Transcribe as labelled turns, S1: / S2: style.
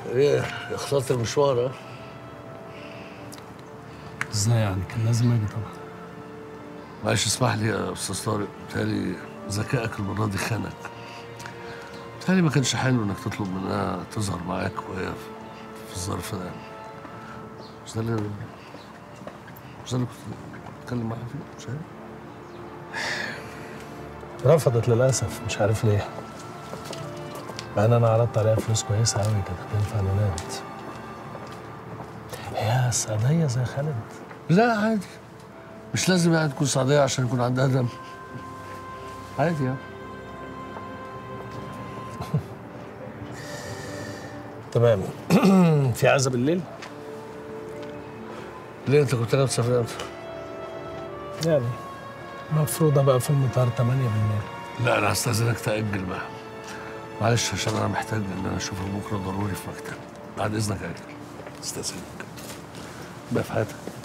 S1: ايه اخترت المشوار ها؟
S2: ازاي يعني كان لازم اجي طبعا
S1: معلش اسمح لي يا استاذ طارق بتهيألي ذكائك المره دي خانك بتهيألي ما كانش حلو انك تطلب منها تظهر معاك وهي في الظرف ده مش ده اللي مش ده اللي كنت بتكلم معاها فيه مش عارف
S2: رفضت للاسف مش عارف ليه مع ان انا عرضت عليها فلوس كويسه قوي كانت هتنفع الولاد هي سعديه زي خالد
S1: لا عادي مش لازم يعني تكون سعودية عشان يكون عندها دم عادي يعني
S2: تمام في عزا بالليل
S1: ليه انت كنت ناوي تسافر امتى؟
S2: يعني المفروض ابقى في المطار 8 بالليل
S1: لا انا هستاذنك تاجل بقى معلش عشان انا محتاج ان انا اشوفك بكره ضروري في مكتب بعد اذنك اجل استاذنك بقى في حياتك